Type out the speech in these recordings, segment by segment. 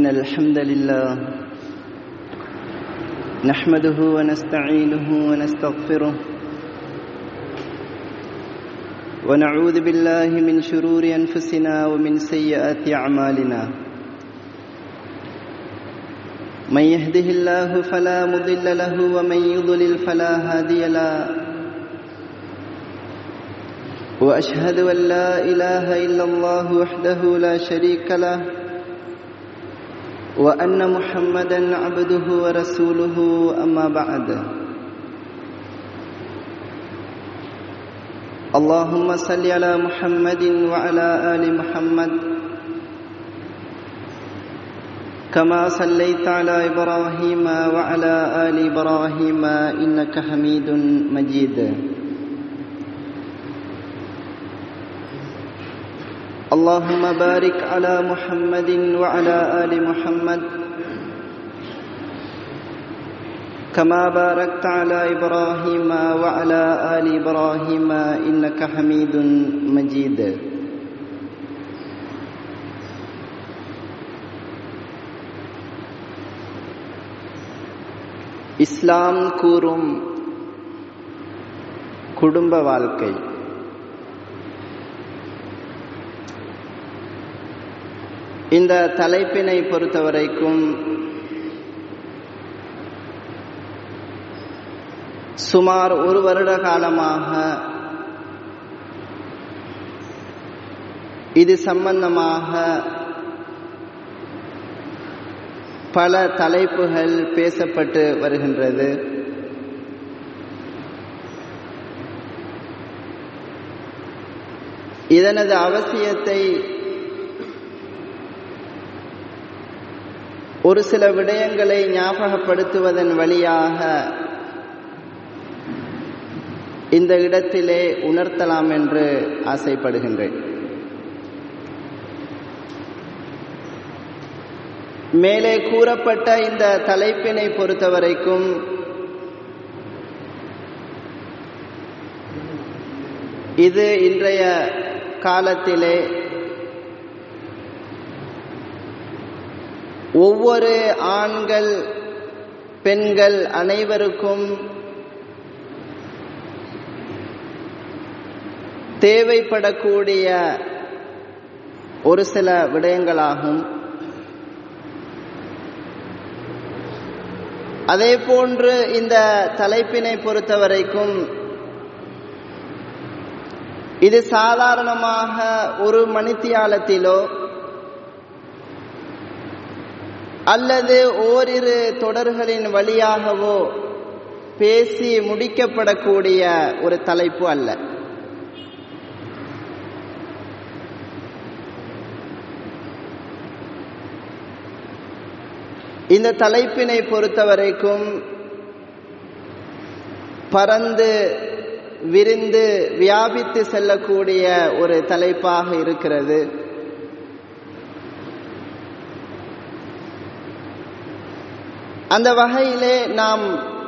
إن الحمد لله نحمده ونستعينه ونستغفره ونعوذ بالله من شرور أنفسنا ومن سيئات أعمالنا من يهده الله فلا مضل له ومن يضلل فلا هادي له واشهد ان لا اله الا الله وحده لا شريك له وان محمدا عبده ورسوله اما بعد اللهم صل على محمد وعلى ال محمد كما صليت على ابراهيم وعلى ال ابراهيم انك حميد مجيد اللهم بارك على محمد وعلى ال محمد كما باركت على ابراهيم وعلى ال ابراهيم انك حميد مجيد இஸ்லாம் கூறும் குடும்ப வாழ்க்கை இந்த தலைப்பினை பொறுத்தவரைக்கும் சுமார் ஒரு வருட காலமாக இது சம்பந்தமாக பல தலைப்புகள் பேசப்பட்டு வருகின்றது இதனது அவசியத்தை ஒரு சில விடயங்களை ஞாபகப்படுத்துவதன் வழியாக இந்த இடத்திலே உணர்த்தலாம் என்று ஆசைப்படுகின்றேன் மேலே கூறப்பட்ட இந்த தலைப்பினை பொறுத்தவரைக்கும் இது இன்றைய காலத்திலே ஒவ்வொரு ஆண்கள் பெண்கள் அனைவருக்கும் தேவைப்படக்கூடிய ஒரு சில விடயங்களாகும் அதே போன்று இந்த தலைப்பினை பொறுத்தவரைக்கும் இது சாதாரணமாக ஒரு மணித்தியாலத்திலோ அல்லது ஓரிரு தொடர்களின் வழியாகவோ பேசி முடிக்கப்படக்கூடிய ஒரு தலைப்பு அல்ல இந்த தலைப்பினை பொறுத்தவரைக்கும் பறந்து விரிந்து வியாபித்து செல்லக்கூடிய ஒரு தலைப்பாக இருக்கிறது அந்த வகையிலே நாம்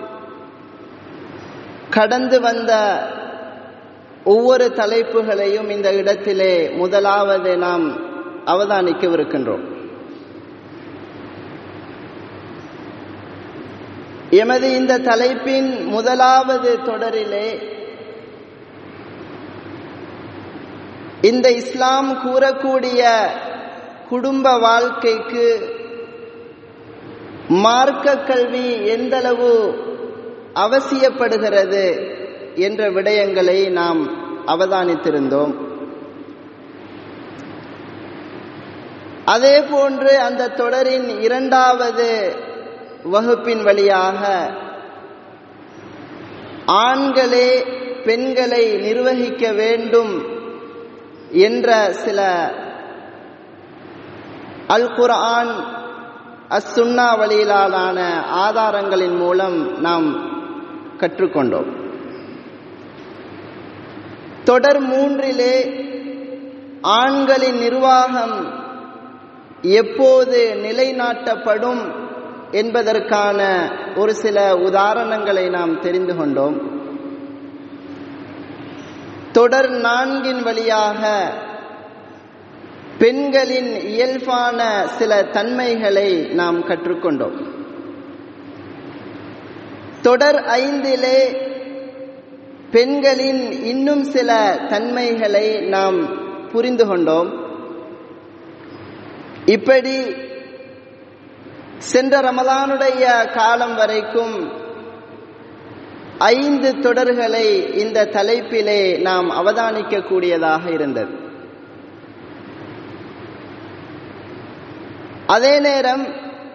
கடந்து வந்த ஒவ்வொரு தலைப்புகளையும் இந்த இடத்திலே முதலாவது நாம் அவதானிக்கவிருக்கின்றோம் எமது இந்த தலைப்பின் முதலாவது தொடரிலே இந்த இஸ்லாம் கூறக்கூடிய குடும்ப வாழ்க்கைக்கு மார்க்க கல்வி எந்தளவு அவசியப்படுகிறது என்ற விடயங்களை நாம் அவதானித்திருந்தோம் அதே போன்று அந்த தொடரின் இரண்டாவது வகுப்பின் வழியாக ஆண்களே பெண்களை நிர்வகிக்க வேண்டும் என்ற சில அல் குர்ஆன் அசுன்னா வழியிலான ஆதாரங்களின் மூலம் நாம் கற்றுக்கொண்டோம் தொடர் மூன்றிலே ஆண்களின் நிர்வாகம் எப்போது நிலைநாட்டப்படும் என்பதற்கான ஒரு சில உதாரணங்களை நாம் தெரிந்து கொண்டோம் தொடர் நான்கின் வழியாக பெண்களின் இயல்பான சில தன்மைகளை நாம் கற்றுக்கொண்டோம் தொடர் ஐந்திலே பெண்களின் இன்னும் சில தன்மைகளை நாம் புரிந்து கொண்டோம் இப்படி சென்ற ரமலானுடைய காலம் வரைக்கும் ஐந்து தொடர்களை இந்த தலைப்பிலே நாம் அவதானிக்க கூடியதாக இருந்தது அதே நேரம்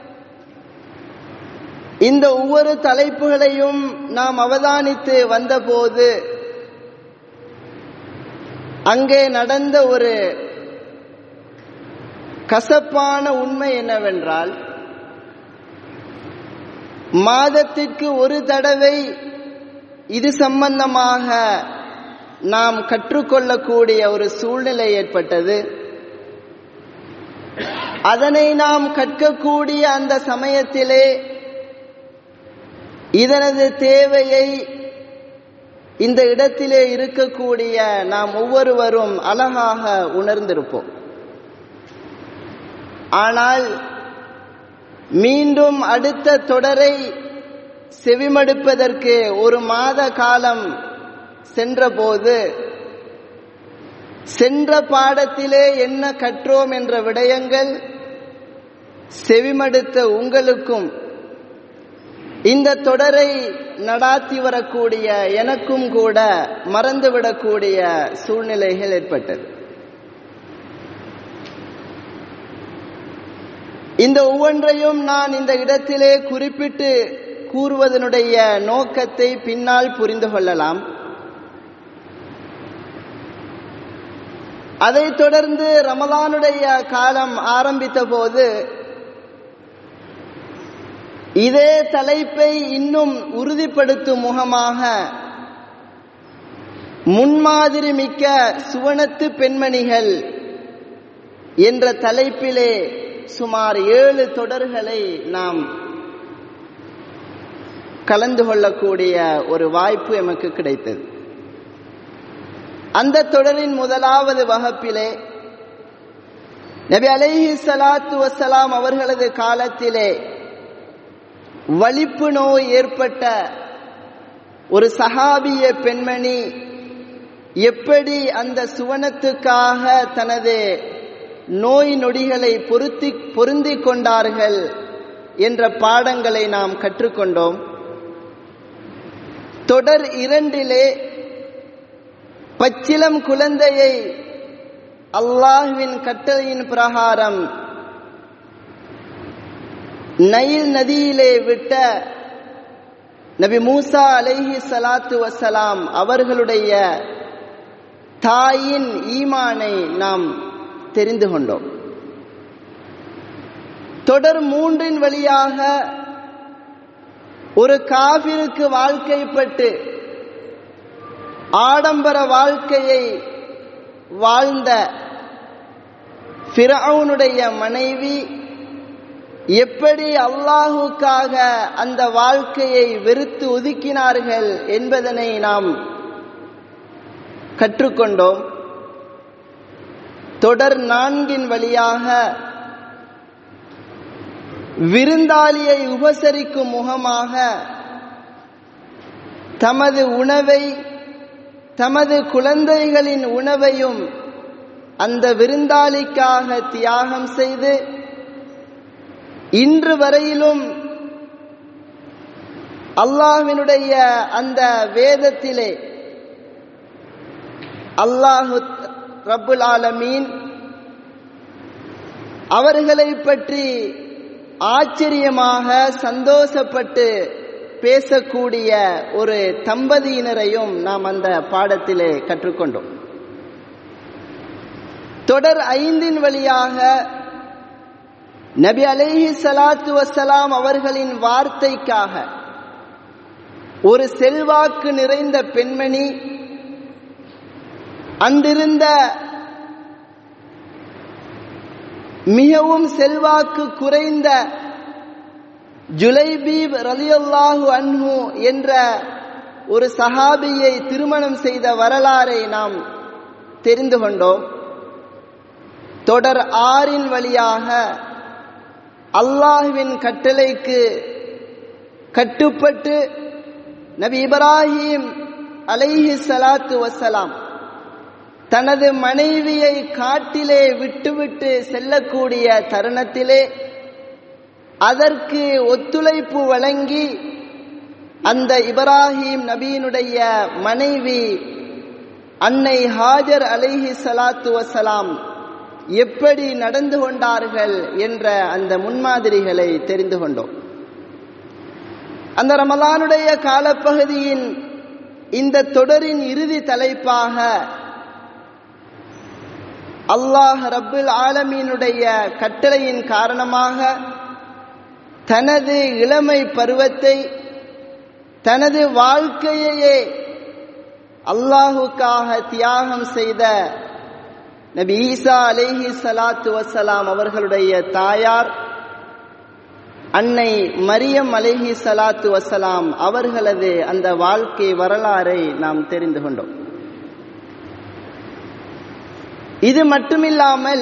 இந்த ஒவ்வொரு தலைப்புகளையும் நாம் அவதானித்து வந்தபோது அங்கே நடந்த ஒரு கசப்பான உண்மை என்னவென்றால் மாதத்திற்கு ஒரு தடவை இது சம்பந்தமாக நாம் கற்றுக்கொள்ளக்கூடிய ஒரு சூழ்நிலை ஏற்பட்டது அதனை நாம் கற்கக்கூடிய அந்த சமயத்திலே இதனது தேவையை இந்த இடத்திலே இருக்கக்கூடிய நாம் ஒவ்வொருவரும் அழகாக உணர்ந்திருப்போம் ஆனால் மீண்டும் அடுத்த தொடரை செவிமடுப்பதற்கு ஒரு மாத காலம் சென்றபோது சென்ற பாடத்திலே என்ன கற்றோம் என்ற விடயங்கள் செவிமடுத்த உங்களுக்கும் இந்த தொடரை நடாத்தி வரக்கூடிய எனக்கும் கூட மறந்துவிடக்கூடிய சூழ்நிலைகள் ஏற்பட்டது இந்த ஒவ்வொன்றையும் நான் இந்த இடத்திலே குறிப்பிட்டு கூறுவதனுடைய நோக்கத்தை பின்னால் புரிந்து கொள்ளலாம் அதைத் தொடர்ந்து ரமலானுடைய காலம் ஆரம்பித்த போது இதே தலைப்பை இன்னும் உறுதிப்படுத்தும் முகமாக முன்மாதிரி மிக்க சுவனத்து பெண்மணிகள் என்ற தலைப்பிலே சுமார் ஏழு தொடர்களை நாம் கலந்து கொள்ளக்கூடிய ஒரு வாய்ப்பு எமக்கு கிடைத்தது அந்த தொடரின் முதலாவது வகுப்பிலே நபி அலைஹி சலாத்து வசலாம் அவர்களது காலத்திலே வலிப்பு நோய் ஏற்பட்ட ஒரு சஹாபிய பெண்மணி எப்படி அந்த சுவனத்துக்காக தனது நோய் நொடிகளை பொருத்தி பொருந்தி கொண்டார்கள் என்ற பாடங்களை நாம் கற்றுக்கொண்டோம் தொடர் இரண்டிலே பச்சிலம் குழந்தையை அல்லாஹுவின் கட்டளையின் பிரகாரம் நைல் நதியிலே விட்ட நபி மூசா அலைஹி சலாத்து வசலாம் அவர்களுடைய தாயின் ஈமானை நாம் தெரிந்து கொண்டோம் தொடர் மூன்றின் வழியாக ஒரு காபிருக்கு வாழ்க்கைப்பட்டு ஆடம்பர வாழ்க்கையை வாழ்ந்த ஃபிரவுனுடைய மனைவி எப்படி அல்லாஹுக்காக அந்த வாழ்க்கையை வெறுத்து ஒதுக்கினார்கள் என்பதனை நாம் கற்றுக்கொண்டோம் தொடர் நான்கின் வழியாக விருந்தாளியை உபசரிக்கும் முகமாக தமது உணவை தமது குழந்தைகளின் உணவையும் அந்த விருந்தாளிக்காக தியாகம் செய்து இன்று வரையிலும் அல்லாஹ்வினுடைய அந்த வேதத்திலே அல்லாஹு ரப்புல் ஆலமீன் அவர்களை பற்றி ஆச்சரியமாக சந்தோஷப்பட்டு பேசக்கூடிய ஒரு தம்பதியினரையும் நாம் அந்த பாடத்திலே கற்றுக்கொண்டோம் தொடர் ஐந்தின் வழியாக நபி அலைஹி சலாத்து வசலாம் அவர்களின் வார்த்தைக்காக ஒரு செல்வாக்கு நிறைந்த பெண்மணி அன்றிருந்த மிகவும் செல்வாக்கு குறைந்த ஜுலைபீப் ரலியல்லாஹு அன்ஹு என்ற ஒரு சஹாபியை திருமணம் செய்த வரலாறை நாம் தெரிந்து கொண்டோம் தொடர் ஆறின் வழியாக அல்லாஹுவின் கட்டளைக்கு கட்டுப்பட்டு நபி இப்ராஹிம் அலைஹி சலாத்து வசலாம் தனது மனைவியை காட்டிலே விட்டுவிட்டு செல்லக்கூடிய தருணத்திலே அதற்கு ஒத்துழைப்பு வழங்கி அந்த இப்ராஹிம் நபியினுடைய மனைவி அன்னை ஹாஜர் அலைஹி சலாத்து வசலாம் எப்படி நடந்து கொண்டார்கள் என்ற அந்த முன்மாதிரிகளை தெரிந்து கொண்டோம் அந்த ரமலானுடைய காலப்பகுதியின் இந்த தொடரின் இறுதி தலைப்பாக அல்லாஹ் ரப்புல் ஆலமீனுடைய கட்டளையின் காரணமாக தனது இளமை பருவத்தை தனது வாழ்க்கையையே அல்லாஹுக்காக தியாகம் செய்த நபி ஈசா அலேஹி சலாத்து வசலாம் அவர்களுடைய தாயார் அன்னை மரியம் அலேஹி சலாத்து வசலாம் அவர்களது அந்த வாழ்க்கை வரலாறை நாம் தெரிந்து கொண்டோம் இது மட்டுமில்லாமல்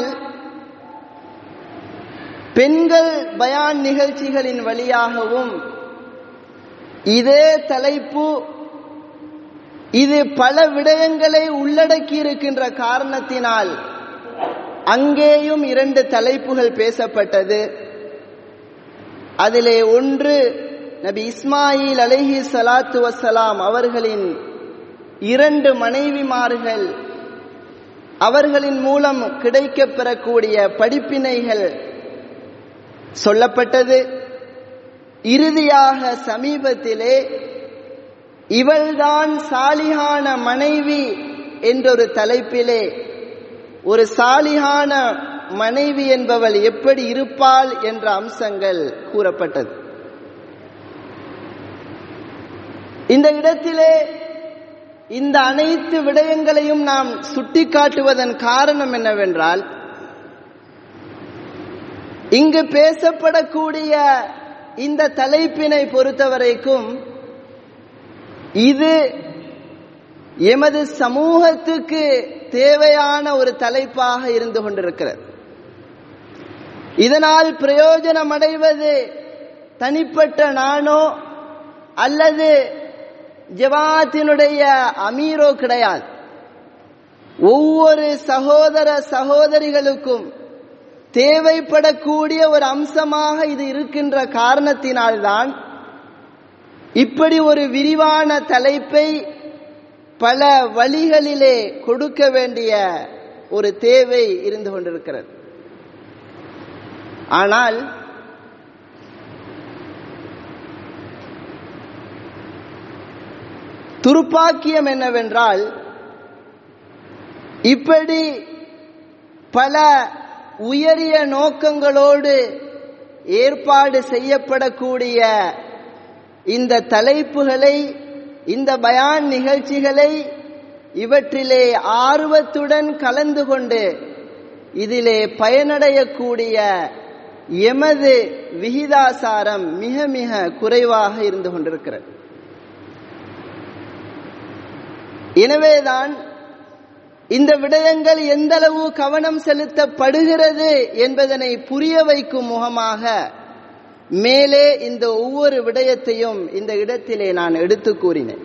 பெண்கள் பயான் நிகழ்ச்சிகளின் வழியாகவும் இதே தலைப்பு இது பல விடயங்களை உள்ளடக்கி இருக்கின்ற காரணத்தினால் அங்கேயும் இரண்டு தலைப்புகள் பேசப்பட்டது அதிலே ஒன்று நபி இஸ்மாயில் அலைஹி சலாத்து வசலாம் அவர்களின் இரண்டு மனைவிமார்கள் அவர்களின் மூலம் கிடைக்கப் பெறக்கூடிய படிப்பினைகள் சொல்லப்பட்டது இறுதியாக சமீபத்திலே இவள்தான் சாலிகான மனைவி என்றொரு தலைப்பிலே ஒரு சாலிகான மனைவி என்பவள் எப்படி இருப்பாள் என்ற அம்சங்கள் கூறப்பட்டது இந்த இடத்திலே இந்த அனைத்து விடயங்களையும் நாம் சுட்டிக்காட்டுவதன் காரணம் என்னவென்றால் இங்கு பேசப்படக்கூடிய இந்த தலைப்பினை பொறுத்தவரைக்கும் இது எமது சமூகத்துக்கு தேவையான ஒரு தலைப்பாக இருந்து கொண்டிருக்கிறது இதனால் பிரயோஜனம் அடைவது தனிப்பட்ட நானோ அல்லது ஜவாத்தினுடைய அமீரோ கிடையாது ஒவ்வொரு சகோதர சகோதரிகளுக்கும் தேவைப்படக்கூடிய ஒரு அம்சமாக இது இருக்கின்ற காரணத்தினால்தான் இப்படி ஒரு விரிவான தலைப்பை பல வழிகளிலே கொடுக்க வேண்டிய ஒரு தேவை இருந்து கொண்டிருக்கிறது ஆனால் துருப்பாக்கியம் என்னவென்றால் இப்படி பல உயரிய நோக்கங்களோடு ஏற்பாடு செய்யப்படக்கூடிய இந்த தலைப்புகளை இந்த பயான் நிகழ்ச்சிகளை இவற்றிலே ஆர்வத்துடன் கலந்து கொண்டு இதிலே பயனடையக்கூடிய எமது விகிதாசாரம் மிக மிக குறைவாக இருந்து கொண்டிருக்கிறது எனவேதான் இந்த விடயங்கள் எந்தளவு கவனம் செலுத்தப்படுகிறது என்பதனை புரிய வைக்கும் முகமாக மேலே இந்த ஒவ்வொரு விடயத்தையும் இந்த இடத்திலே நான் எடுத்து கூறினேன்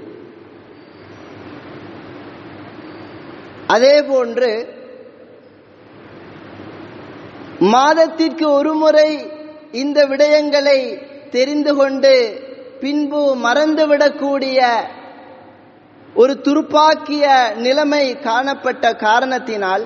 அதே போன்று மாதத்திற்கு ஒரு முறை இந்த விடயங்களை தெரிந்து கொண்டு பின்பு மறந்துவிடக்கூடிய ஒரு துருப்பாக்கிய நிலைமை காணப்பட்ட காரணத்தினால்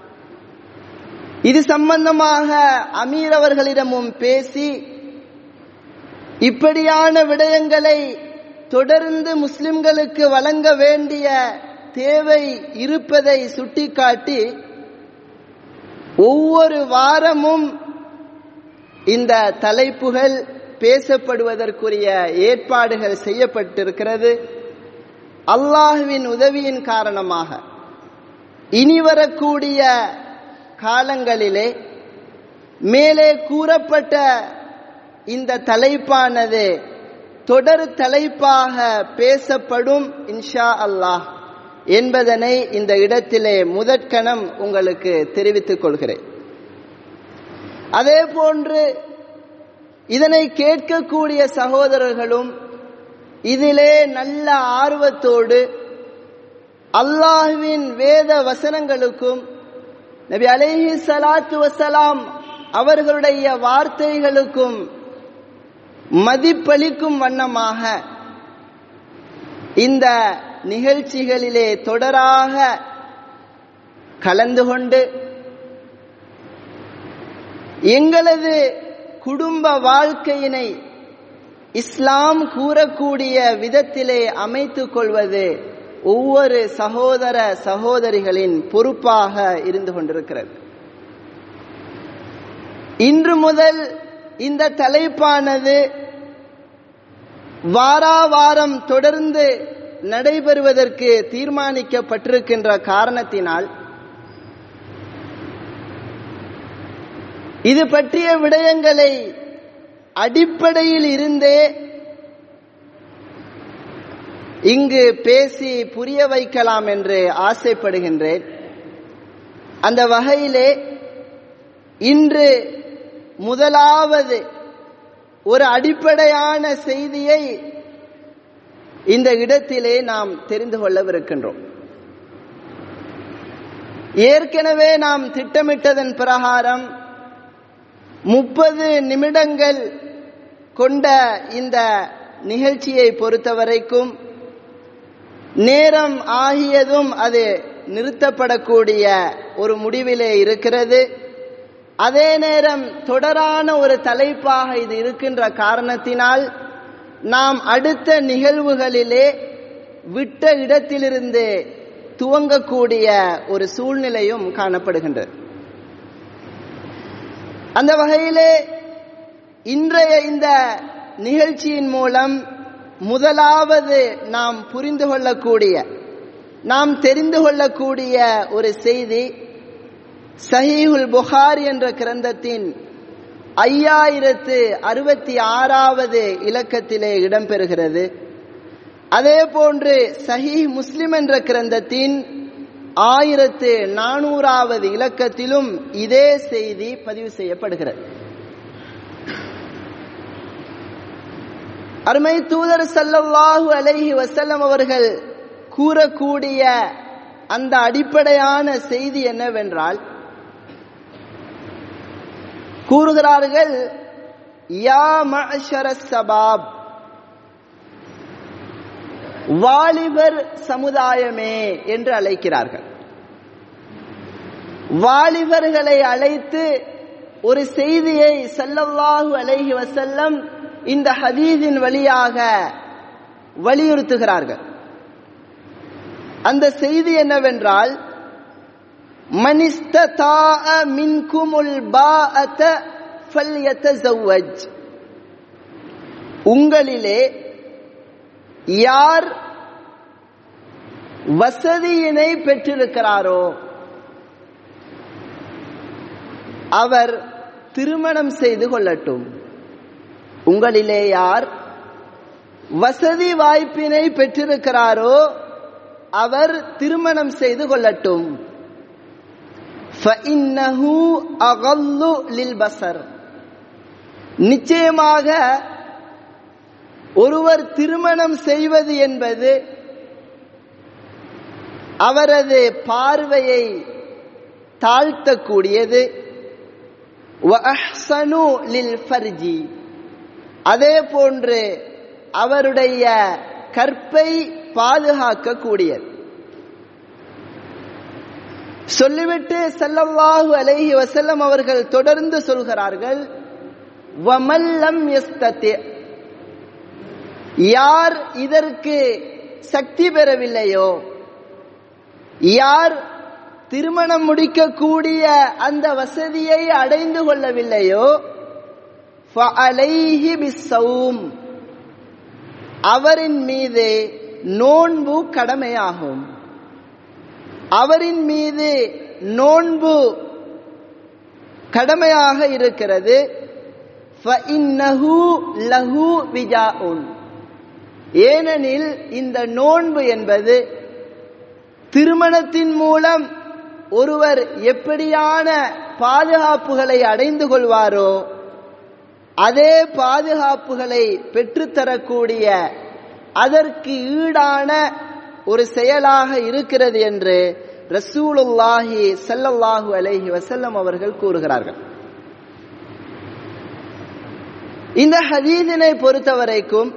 இது சம்பந்தமாக அமீர் அவர்களிடமும் பேசி இப்படியான விடயங்களை தொடர்ந்து முஸ்லிம்களுக்கு வழங்க வேண்டிய தேவை இருப்பதை சுட்டிக்காட்டி ஒவ்வொரு வாரமும் இந்த தலைப்புகள் பேசப்படுவதற்குரிய ஏற்பாடுகள் செய்யப்பட்டிருக்கிறது அல்லாஹுவின் உதவியின் காரணமாக இனி வரக்கூடிய காலங்களிலே மேலே கூறப்பட்ட இந்த தலைப்பானது தொடர் தலைப்பாக பேசப்படும் இன்ஷா அல்லாஹ் என்பதனை இந்த இடத்திலே முதற்கணம் உங்களுக்கு தெரிவித்துக் கொள்கிறேன் அதே போன்று இதனை கேட்கக்கூடிய சகோதரர்களும் இதிலே நல்ல ஆர்வத்தோடு அல்லாஹுவின் வேத வசனங்களுக்கும் நபி அலைஹி சலாத்து வசலாம் அவர்களுடைய வார்த்தைகளுக்கும் மதிப்பளிக்கும் வண்ணமாக இந்த நிகழ்ச்சிகளிலே தொடராக கலந்து கொண்டு எங்களது குடும்ப வாழ்க்கையினை இஸ்லாம் கூறக்கூடிய விதத்திலே அமைத்துக் கொள்வது ஒவ்வொரு சகோதர சகோதரிகளின் பொறுப்பாக இருந்து கொண்டிருக்கிறது இன்று முதல் இந்த தலைப்பானது வாராவாரம் தொடர்ந்து நடைபெறுவதற்கு தீர்மானிக்கப்பட்டிருக்கின்ற காரணத்தினால் இது பற்றிய விடயங்களை அடிப்படையில் இருந்தே இங்கு பேசி புரிய வைக்கலாம் என்று ஆசைப்படுகின்றேன் அந்த வகையிலே இன்று முதலாவது ஒரு அடிப்படையான செய்தியை இந்த இடத்திலே நாம் தெரிந்து கொள்ளவிருக்கின்றோம் ஏற்கனவே நாம் திட்டமிட்டதன் பிரகாரம் முப்பது நிமிடங்கள் கொண்ட இந்த நிகழ்ச்சியை பொறுத்தவரைக்கும் நேரம் ஆகியதும் அது நிறுத்தப்படக்கூடிய ஒரு முடிவிலே இருக்கிறது அதே நேரம் தொடரான ஒரு தலைப்பாக இது இருக்கின்ற காரணத்தினால் நாம் அடுத்த நிகழ்வுகளிலே விட்ட இடத்திலிருந்து துவங்கக்கூடிய ஒரு சூழ்நிலையும் காணப்படுகின்றது அந்த வகையிலே இன்றைய இந்த நிகழ்ச்சியின் மூலம் முதலாவது நாம் புரிந்து கொள்ளக்கூடிய நாம் தெரிந்து கொள்ளக்கூடிய ஒரு செய்தி சஹீஹுல் புகார் என்ற கிரந்தத்தின் ஐயாயிரத்து அறுபத்தி ஆறாவது இலக்கத்திலே இடம்பெறுகிறது அதே போன்று சஹீஹ் முஸ்லிம் என்ற கிரந்தத்தின் ஆயிரத்து நானூறாவது இலக்கத்திலும் இதே செய்தி பதிவு செய்யப்படுகிறது அருமை தூதர் சல்லல்லாஹு அலைஹி வசல்லம் அவர்கள் கூறக்கூடிய அந்த அடிப்படையான செய்தி என்னவென்றால் கூறுகிறார்கள் யா மஅஷர சபாப் வாலிபர் சமுதாயமே என்று அழைக்கிறார்கள் வாலிபர்களை அழைத்து ஒரு செய்தியை சல்லல்லாஹு அலைஹி வசல்லம் இந்த ஹதீஸின் வழியாக வலியுறுத்துகிறார்கள் அந்த செய்தி என்னவென்றால் மனிஸ்ததாஅ மின்குமுல் பாஅத ஃபல்யதஸவ்வஜ் உங்களிலே யார் வசதியினை பெற்றிருக்கிறாரோ அவர் திருமணம் செய்து கொள்ளட்டும் உங்களிலே யார் வசதி வாய்ப்பினை பெற்றிருக்கிறாரோ அவர் திருமணம் செய்து கொள்ளட்டும் فَإِنَّهُ أَغَلُّ لِلْبَصَرِ நிச்சயமாக ஒருவர் திருமணம் செய்வது என்பது அவரது பார்வையை தாழ்த்தக்கூடியது وَأَحْسَنُ لِلْفَرْجِ அதே போன்று அவருடைய கற்பை பாதுகாக்கக்கூடியது சொல்லிவிட்டு செல்லல்லாஹு அலைஹி வசல்லம் அவர்கள் தொடர்ந்து சொல்கிறார்கள் வமல்லம் எஸ்தத்தே யார் இதற்கு சக்தி பெறவில்லையோ யார் திருமணம் முடிக்கக்கூடிய அந்த வசதியை அடைந்து கொள்ளவில்லையோ ஃபஅலைஹி பிஸ்ஸௌம் அவரின் மீது நோன்பு கடமையாகும் அவரின் மீது நோன்பு கடமையாக இருக்கிறது ஃபஇன்னஹு லஹு விஜாஉன் ஏனெனில் இந்த நோன்பு என்பது திருமணத்தின் மூலம் ஒருவர் எப்படியான பாதுகாப்புகளை அடைந்து கொள்வாரோ அதே பாதுகாப்புகளை பெற்றுத்தரக்கூடிய அதற்கு ஈடான ஒரு செயலாக இருக்கிறது என்று ரசூலுல்லாஹி ஸல்லல்லாஹு அலைஹி வஸல்லம் அவர்கள் கூறுகிறார்கள் இந்த ஹதீதினை பொறுத்தவரைக்கும்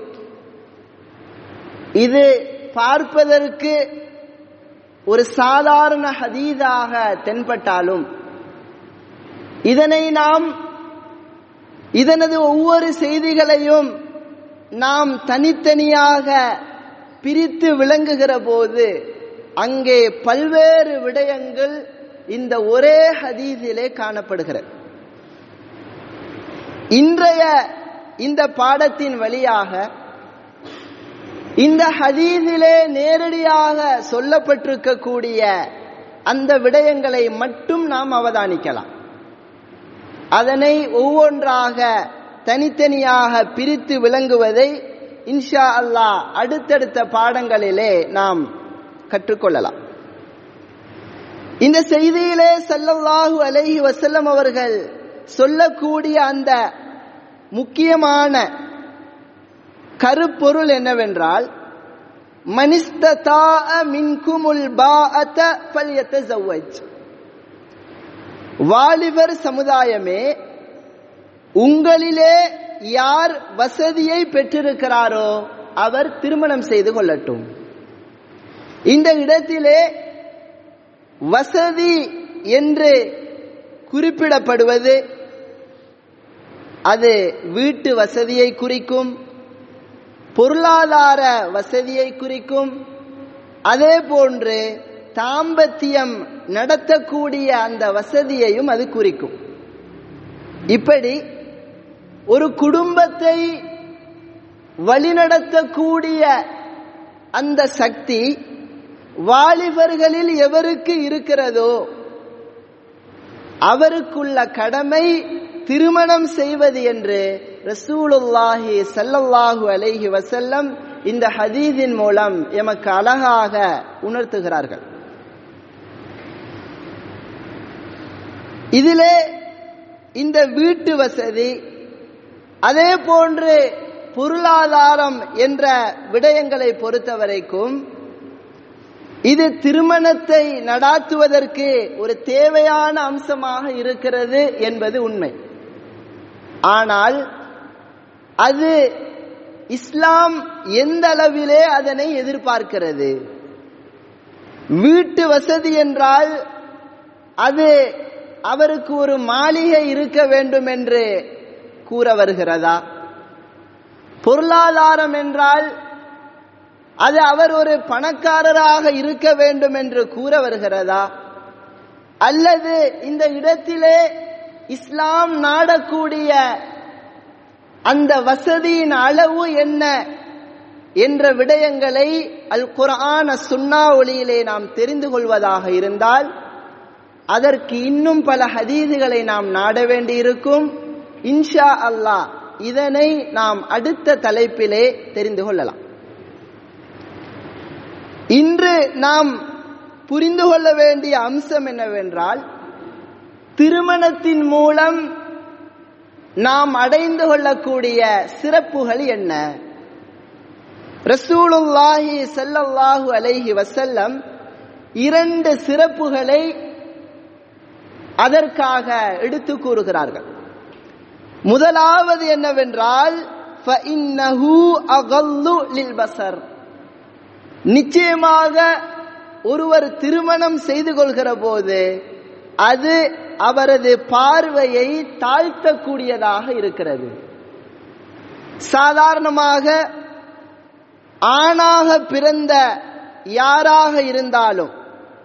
இது பார்ப்பதற்கு ஒரு சாதாரண ஹதீதாக தென்பட்டாலும் இதனை நாம் இதனது ஒவ்வொரு செய்திகளையும் நாம் தனித்தனியாக பிரித்து விளங்குகிற போது அங்கே பல்வேறு விடயங்கள் இந்த ஒரே ஹதீஸிலே காணப்படுகிறது இன்றைய இந்த பாடத்தின் வழியாக இந்த ஹதீஸிலே நேரடியாக சொல்லப்பட்டிருக்கக்கூடிய அந்த விடயங்களை மட்டும் நாம் அவதானிக்கலாம் அதனை ஒவ்வொன்றாக தனித்தனியாக பிரித்து விளங்குவதை இன்ஷா அல்லாஹ் அடுத்தடுத்த பாடங்களிலே நாம் கற்றுக்கொள்ளலாம் இந்த செய்தியிலே சல்லல்லாஹு அலைஹி வசல்லம் அவர்கள் சொல்லக்கூடிய அந்த முக்கியமான கருப்பொருள் என்னவென்றால் மனிஸ்ததா மின்குமுல் பாஅத ஃபல்யத்தஸவ்வஜ் வாலிபர் சமுதாயமே உங்களிலே யார் வசதியை பெற்றிருக்கிறாரோ அவர் திருமணம் செய்து கொள்ளட்டும் இந்த இடத்திலே வசதி என்று குறிப்பிடப்படுவது அது வீட்டு வசதியை குறிக்கும் பொருளாதார வசதியை குறிக்கும் அதே போன்று தாம்பத்தியம் நடத்தக்கூடிய அந்த வசதியையும் அது குறிக்கும் இப்படி ஒரு குடும்பத்தை வழிநடத்தக்கூடிய அந்த சக்தி வாலிபர்களில் எவருக்கு இருக்கிறதோ அவருக்குள்ள கடமை திருமணம் செய்வது என்று ரசூலுல்லாஹி சல்லல்லாஹு அலைஹி வசல்லம் இந்த ஹதீதின் மூலம் எமக்கு அழகாக உணர்த்துகிறார்கள் இதிலே இந்த வீட்டு வசதி அதே போன்று பொருளாதாரம் என்ற விடயங்களை பொறுத்தவரைக்கும் இது திருமணத்தை நடாத்துவதற்கு ஒரு தேவையான அம்சமாக இருக்கிறது என்பது உண்மை ஆனால் அது இஸ்லாம் எந்த அளவிலே அதனை எதிர்பார்க்கிறது வீட்டு வசதி என்றால் அது அவருக்கு ஒரு மாளிகை இருக்க வேண்டும் என்று கூற வருகிறதா பொருளாதாரம் என்றால் அது அவர் ஒரு பணக்காரராக இருக்க வேண்டும் என்று கூற வருகிறதா அல்லது இந்த இடத்திலே இஸ்லாம் நாடக்கூடிய அந்த வசதியின் அளவு என்ன என்ற விடயங்களை அல் குர்ஆன சுன்னா ஒளியிலே நாம் தெரிந்து கொள்வதாக இருந்தால் அதற்கு இன்னும் பல ஹதீதுகளை நாம் நாட வேண்டியிருக்கும் இன்ஷா அல்லாஹ் இதனை நாம் அடுத்த தலைப்பிலே தெரிந்து கொள்ளலாம் இன்று நாம் புரிந்து கொள்ள வேண்டிய அம்சம் என்னவென்றால் திருமணத்தின் மூலம் நாம் அடைந்து கொள்ளக்கூடிய சிறப்புகள் என்ன ரசூலுல்லாஹி ஸல்லல்லாஹு அலைஹி வஸல்லம் இரண்டு சிறப்புகளை அதற்காக எடுத்து கூறுகிறார்கள் முதலாவது என்னவென்றால் فَإِنَّهُ أَغَلُّ لِلْبَصَرِ நிச்சயமாக ஒருவர் திருமணம் செய்து கொள்கிற போது அது அவரது பார்வையை தாழ்த்தக்கூடியதாக இருக்கிறது சாதாரணமாக ஆணாக பிறந்த யாராக இருந்தாலும்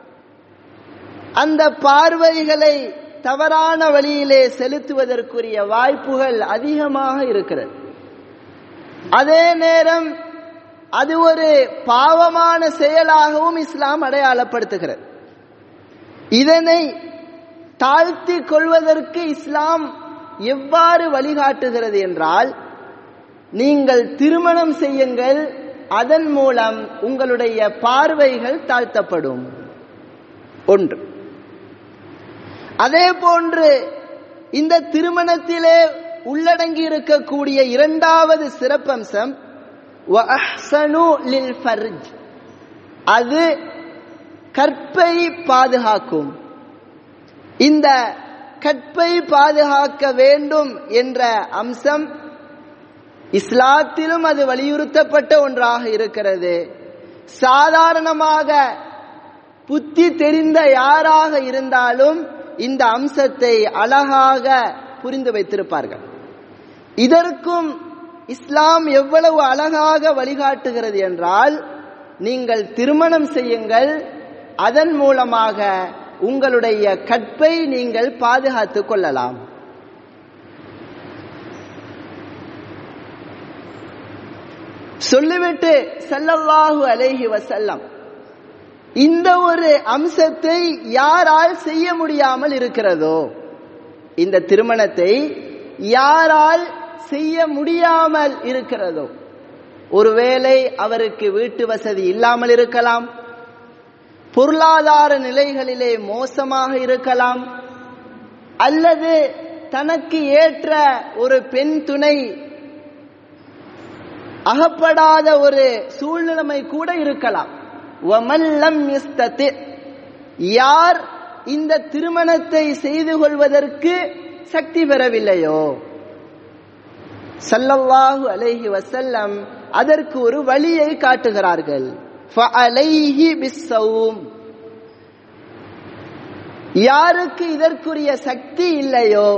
அந்த பார்வைகளை தவறான வழியிலே செலுத்துவதற்குரிய வாய்ப்புகள் அதிகமாக இருக்கிறது அதே நேரம் அது ஒரு பாவமான செயலாகவும் இஸ்லாம் அடையாளப்படுத்துகிறது இதனை தாழ்த்தி கொள்வதற்கு இஸ்லாம் எவ்வாறு வழிகாட்டுகிறது என்றால் நீங்கள் திருமணம் செய்யுங்கள் அதன் மூலம் உங்களுடைய பார்வைகள் தாழ்த்தப்படும் ஒன்று அதே போன்று இந்த திருமணத்திலே உள்ளடங்கி இருக்கக்கூடிய இரண்டாவது சிறப்பம்சம் அது கற்பை பாதுகாக்கும் இந்த கற்பை பாதுகாக்க வேண்டும் என்ற அம்சம் இஸ்லாத்திலும் அது வலியுறுத்தப்பட்ட ஒன்றாக இருக்கிறது சாதாரணமாக புத்தி தெரிந்த யாராக இருந்தாலும் இந்த அம்சத்தை அழகாக புரிந்து வைத்திருப்பார்கள் இதற்கும் இஸ்லாம் எவ்வளவு அழகாக வழிகாட்டுகிறது என்றால் நீங்கள் திருமணம் செய்யுங்கள் அதன் மூலமாக உங்களுடைய கற்பை நீங்கள் பாதுகாத்துக் கொள்ளலாம் சொல்லிவிட்டு செல்லல்லாஹு அலைஹி வசல்லம் இந்த ஒரு அம்சத்தை யாரால் செய்ய முடியாமல் இருக்கிறதோ இந்த திருமணத்தை யாரால் செய்ய முடியாமல் இருக்கிறதோ ஒருவேளை அவருக்கு வீட்டு வசதி இல்லாமல் இருக்கலாம் பொருளாதார நிலைகளிலே மோசமாக இருக்கலாம் அல்லது தனக்கு ஏற்ற ஒரு பெண் துணை அகப்படாத ஒரு சூழ்நிலைமை கூட இருக்கலாம் வமல்லம் யஸ்ததி யார் இந்த திருமணத்தை செய்து கொள்வதற்கு சக்தி பெறவில்லையோ சல்லல்லாஹு அலைஹி வசல்லம் அதற்கு ஒரு வழியை காட்டுகிறார்கள் ஃபஅலைஹி பிஸ்ஸௌம் யாருக்கு இதற்குரிய சக்தி இல்லையோ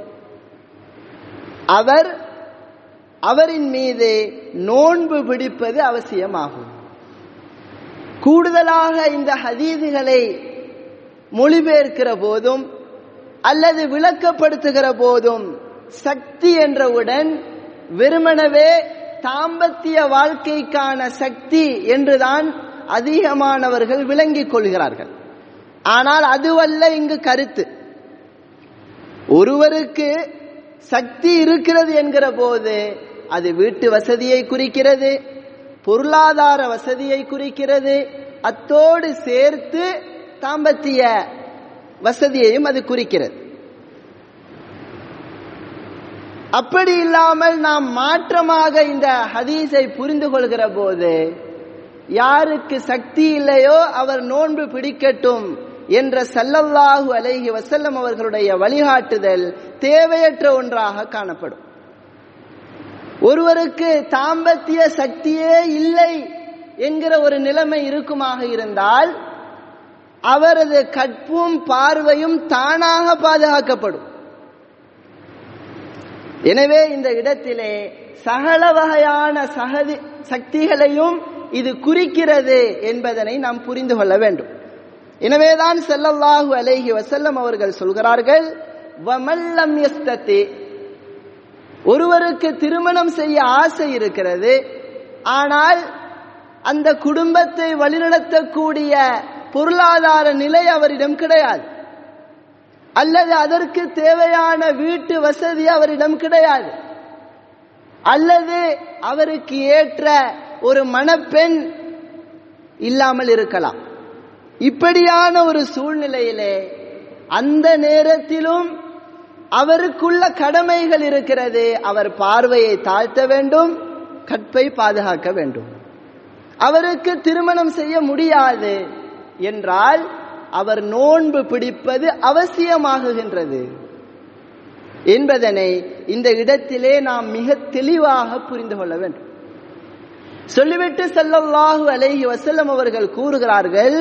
அவர் அவரின் மீது நோன்பு பிடிப்பது அவசியமாகும் கூடுதலாக இந்த ஹதீதுகளை மொழிபெயர்க்கிற போதும் அல்லது விளக்கப்படுத்துகிற போதும் சக்தி என்றவுடன் வெறுமனவே தாம்பத்திய வாழ்க்கைக்கான சக்தி என்றுதான் அதிகமானவர்கள் விளங்கிக் கொள்கிறார்கள் ஆனால் அதுவல்ல இங்கு கருத்து ஒருவருக்கு சக்தி இருக்கிறது என்கிற போது அது வீட்டு வசதியை குறிக்கிறது பொருளாதார வசதியை குறிக்கிறது அத்தோடு சேர்த்து தாம்பத்திய வசதியையும் அது குறிக்கிறது அப்படி இல்லாமல் நாம் மாற்றமாக இந்த ஹதீஸை புரிந்து கொள்கிற போது யாருக்கு சக்தி இல்லையோ அவர் நோன்பு பிடிக்கட்டும் என்ற சல்லல்லாஹு அலைஹி வசல்லம் அவர்களுடைய வழிகாட்டுதல் தேவையற்ற ஒன்றாக காணப்படும் ஒருவருக்கு தாம்பத்திய சக்தியே இல்லை என்கிற ஒரு நிலைமை இருக்குமாக இருந்தால் அவரது கற்பும் பார்வையும் தானாக பாதுகாக்கப்படும் எனவே இந்த இடத்திலே சகல வகையான சகதி சக்திகளையும் இது குறிக்கிறது என்பதனை நாம் புரிந்து கொள்ள வேண்டும் எனவேதான் செல்லல்லாஹு அலைஹி வசல்லம் அவர்கள் சொல்கிறார்கள் வமல்லம் யஸ்தத்தி ஒருவருக்கு திருமணம் செய்ய ஆசை இருக்கிறது ஆனால் அந்த குடும்பத்தை வழிநடத்தக்கூடிய பொருளாதார நிலை அவரிடம் கிடையாது அல்லது அதற்கு தேவையான வீட்டு வசதி அவரிடம் கிடையாது அல்லது அவருக்கு ஏற்ற ஒரு மணப்பெண் இல்லாமல் இருக்கலாம் இப்படியான ஒரு சூழ்நிலையிலே அந்த நேரத்திலும் அவருக்குள்ள கடமைகள் இருக்கிறது அவர் பார்வையை தாழ்த்த வேண்டும் கற்பை பாதுகாக்க வேண்டும் அவருக்கு திருமணம் செய்ய முடியாது என்றால் அவர் நோன்பு பிடிப்பது அவசியமாகுகின்றது என்பதனை இந்த இடத்திலே நாம் மிக தெளிவாக புரிந்து கொள்ள வேண்டும் சொல்லிவிட்டு செல்லல்லாஹு அலைஹி வசல்லம் அவர்கள் கூறுகிறார்கள்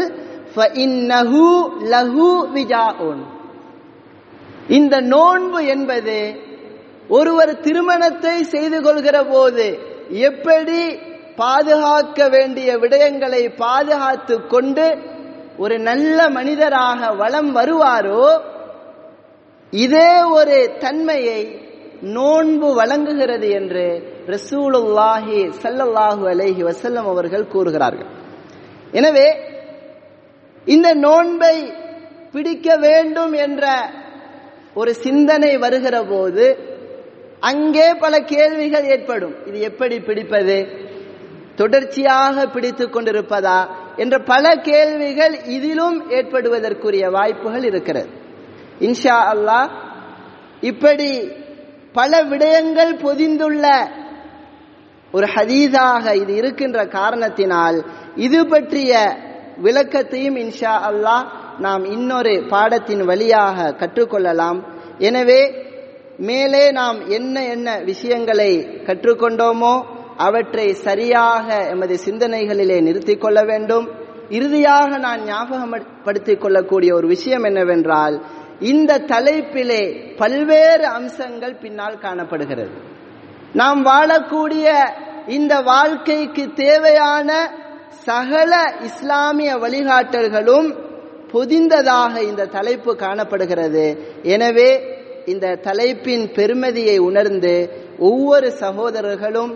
லஹு விஜாஉன் இந்த நோன்பு என்பது ஒருவர் திருமணத்தை செய்து கொள்கிற போது எப்படி பாதுகாக்க வேண்டிய விடயங்களை பாதுகாத்து கொண்டு ஒரு நல்ல மனிதராக வளம் வருவாரோ இதே ஒரு தன்மையை நோன்பு வழங்குகிறது என்று ரசூலுல்லாஹி சல்லல்லாஹு அலைஹி வசல்லம் அவர்கள் கூறுகிறார்கள் எனவே இந்த நோன்பை பிடிக்க வேண்டும் என்ற ஒரு சிந்தனை வருகிற போது அங்கே பல கேள்விகள் ஏற்படும் இது எப்படி பிடிப்பது தொடர்ச்சியாக பிடித்துக் கொண்டிருப்பதா என்ற பல கேள்விகள் இதிலும் ஏற்படுவதற்குரிய வாய்ப்புகள் இருக்கிறது இன்ஷா அல்லாஹ் இப்படி பல விடயங்கள் பொதிந்துள்ள ஒரு ஹதீதாக இது இருக்கின்ற காரணத்தினால் இது பற்றிய விளக்கத்தையும் இன்ஷா அல்லாஹ் நாம் இன்னொரு பாடத்தின் வழியாக கற்றுக்கொள்ளலாம் எனவே மேலே நாம் என்ன என்ன விஷயங்களை கற்றுக்கொண்டோமோ அவற்றை சரியாக எமது சிந்தனைகளிலே நிறுத்திக் கொள்ள வேண்டும் இறுதியாக நான் ஞாபகப்படுத்திக் கொள்ளக்கூடிய ஒரு விஷயம் என்னவென்றால் இந்த தலைப்பிலே பல்வேறு அம்சங்கள் பின்னால் காணப்படுகிறது நாம் வாழக்கூடிய இந்த வாழ்க்கைக்கு தேவையான சகல இஸ்லாமிய வழிகாட்டல்களும் பொதிந்ததாக இந்த தலைப்பு காணப்படுகிறது எனவே இந்த தலைப்பின் பெருமதியை உணர்ந்து ஒவ்வொரு சகோதரர்களும்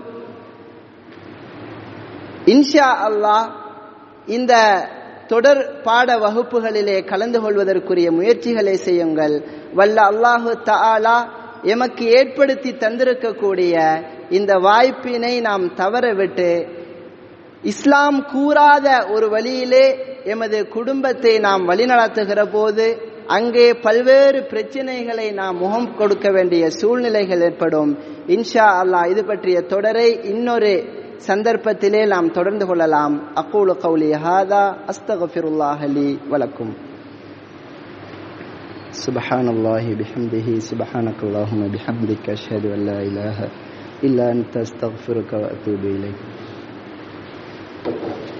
இன்ஷா அல்லாஹ் இந்த தொடர் பாட வகுப்புகளிலே கலந்து கொள்வதற்குரிய முயற்சிகளை செய்யுங்கள் வல்ல அல்லாஹு தஆலா எமக்கு ஏற்படுத்தி தந்திருக்கக்கூடிய இந்த வாய்ப்பினை நாம் தவறவிட்டு இஸ்லாம் கூறாத ஒரு வழியிலே எமது குடும்பத்தை நாம் வழிநடத்துகிற போது அங்கே பல்வேறு பிரச்சனைகளை நாம் முகம் கொடுக்க வேண்டிய சூழ்நிலைகள் ஏற்படும் இன்ஷா அல்லாஹ் இது பற்றிய தொடரை இன்னொரு சந்தர்ப்பத்திலே நாம் தொடர்ந்து கொள்ளலாம் அக்கூலு கௌலி ஹாதா அஸ்தகஃபிருல்லாஹ் லி வலக்கும் سبحان الله بحمده سبحانك اللهم بحمدك أشهد أن لا إله إلا أنت أستغفرك وأتوب إليك